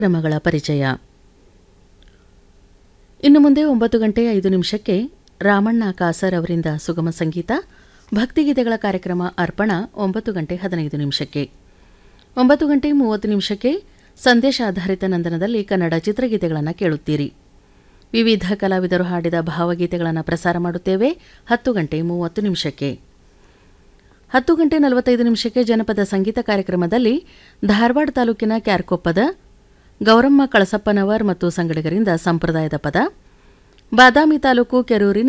ಕ್ರಮಗಳ ಪರಿಚಯ ಇನ್ನು ಮುಂದೆ ಒಂಬತ್ತು ಗಂಟೆ ಐದು ನಿಮಿಷಕ್ಕೆ ರಾಮಣ್ಣ ಕಾಸರ್ ಅವರಿಂದ ಸುಗಮ ಸಂಗೀತ ಭಕ್ತಿಗೀತೆಗಳ ಕಾರ್ಯಕ್ರಮ ಅರ್ಪಣ ಒಂಬತ್ತು ಗಂಟೆ ಹದಿನೈದು ನಿಮಿಷಕ್ಕೆ ಒಂಬತ್ತು ಗಂಟೆ ಮೂವತ್ತು ನಿಮಿಷಕ್ಕೆ ಸಂದೇಶ ಆಧಾರಿತ ನಂದನದಲ್ಲಿ ಕನ್ನಡ ಚಿತ್ರಗೀತೆಗಳನ್ನು ಕೇಳುತ್ತೀರಿ ವಿವಿಧ ಕಲಾವಿದರು ಹಾಡಿದ ಭಾವಗೀತೆಗಳನ್ನು ಪ್ರಸಾರ ಮಾಡುತ್ತೇವೆ ಹತ್ತು ಗಂಟೆ ಮೂವತ್ತು ನಿಮಿಷಕ್ಕೆ ಹತ್ತು ಗಂಟೆ ನಲವತ್ತೈದು ನಿಮಿಷಕ್ಕೆ ಜನಪದ ಸಂಗೀತ ಕಾರ್ಯಕ್ರಮದಲ್ಲಿ ಧಾರವಾಡ ತಾಲೂಕಿನ ಕ್ಯಾರ್ಕೊಪ್ಪದ ಗೌರಮ್ಮ ಕಳಸಪ್ಪನವರ್ ಮತ್ತು ಸಂಗಡಿಗರಿಂದ ಸಂಪ್ರದಾಯದ ಪದ ಬಾದಾಮಿ ತಾಲೂಕು ಕೆರೂರಿನ